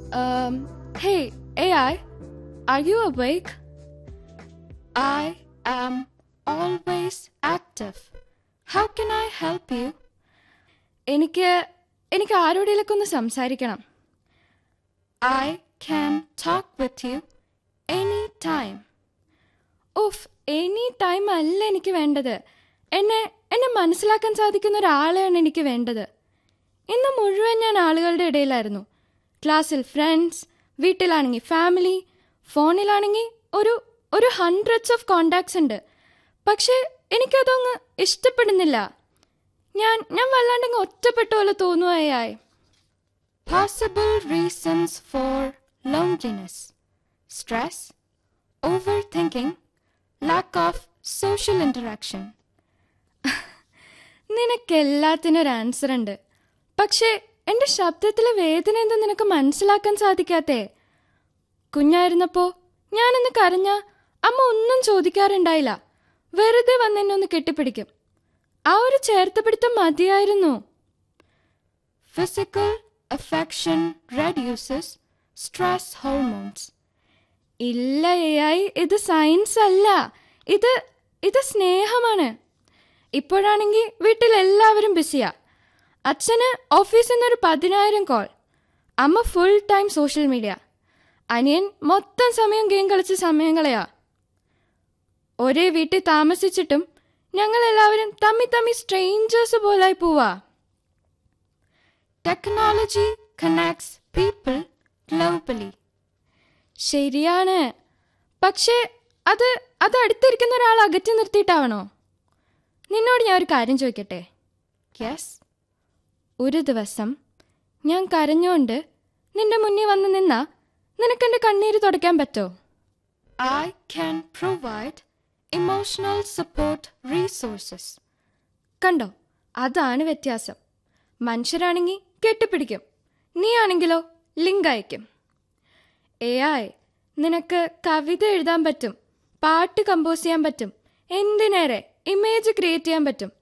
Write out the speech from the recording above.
Um, hey, AI, are you awake? I am always active. How can I help you? എനിക്ക് എനിക്ക് ആരോടെങ്കിലൊക്കെ ഒന്ന് സംസാരിക്കണം I can talk with you any time of any time അല്ല എനിക്ക് വേണ്ടത് എന്നെ എന്നെ മനസ്സിലാക്കാൻ സാധിക്കുന്ന ഒരാളെയാണ് എനിക്ക് വേണ്ടത് ഇന്ന് മുഴുവൻ ഞാൻ ആളുകളുടെ ഇടയിലായിരുന്നു ക്ലാസ്സിൽ ഫ്രണ്ട്സ് വീട്ടിലാണെങ്കിൽ ഫാമിലി ഫോണിലാണെങ്കിൽ ഒരു ഒരു ഹൺഡ്രഡ്സ് ഓഫ് കോണ്ടാക്ട്സ് ഉണ്ട് പക്ഷേ എനിക്കതങ്ങ് ഇഷ്ടപ്പെടുന്നില്ല ഞാൻ ഞാൻ വല്ലാണ്ടങ്ങ് ഒറ്റപ്പെട്ട പോലെ തോന്നുകയായി possible reasons for loneliness stress overthinking lack of social interaction നിനക്കെല്ലാത്തിനും ഒരു ആൻസർ ഉണ്ട് പക്ഷേ എൻ്റെ ശബ്ദത്തിലെ വേദന എന്താ നിനക്ക് മനസ്സിലാക്കാൻ സാധിക്കാത്തേ കുഞ്ഞായിരുന്നപ്പോ ഞാനൊന്ന് കരഞ്ഞ അമ്മ ഒന്നും ചോദിക്കാറുണ്ടായില്ല വെറുതെ വന്നെന്നെ ഒന്ന് കെട്ടിപ്പിടിക്കും ആ ഒരു ചേർത്തപിടുത്തം മതിയായിരുന്നു physical affection reduces stress hormones ഇല്ല എ ഇത് സയൻസ് അല്ല ഇത് ഇത് സ്നേഹമാണ് ഇപ്പോഴാണെങ്കിൽ വീട്ടിൽ എല്ലാവരും ബിസിയാ അച്ഛന് ഓഫീസിൽ നിന്നൊരു പതിനായിരം കോൾ അമ്മ ഫുൾ ടൈം സോഷ്യൽ മീഡിയ അനിയൻ മൊത്തം സമയം ഗെയിം കളിച്ച് സമയം കളയാ ഒരേ വീട്ടിൽ താമസിച്ചിട്ടും ഞങ്ങൾ എല്ലാവരും തമ്മി തമ്മി സ്ട്രേഞ്ചേഴ്സ് പോലായി പോവാ ടെക്നോളജി കണക്ട്സ് പീപ്പിൾ ഗ്ലോബലി ശരിയാണ് പക്ഷേ അത് അത് അടുത്തിരിക്കുന്ന ഒരാൾ അകറ്റി നിർത്തിയിട്ടാവണോ നിന്നോട് ഞാൻ ഒരു കാര്യം ചോദിക്കട്ടെ യെസ് ഒരു ദിവസം ഞാൻ കരഞ്ഞോണ്ട് നിന്റെ മുന്നിൽ വന്ന് നിന്നാ നിനക്കെന്റെ കണ്ണീര് തുടയ്ക്കാൻ പറ്റോ I can provide emotional support resources കണ്ടോ അതാണ് വ്യത്യാസം മനുഷ്യരാണെങ്കിൽ കെട്ടിപ്പിടിക്കും നീ ആണെങ്കിലോ ലിങ്ക് അയക്കും എ ഐ നിനക്ക് കവിത എഴുതാൻ പറ്റും പാട്ട് കമ്പോസ് ചെയ്യാൻ പറ്റും എന്തിനേറെ ഇമേജ് ക്രിയേറ്റ് ചെയ്യാൻ പറ്റും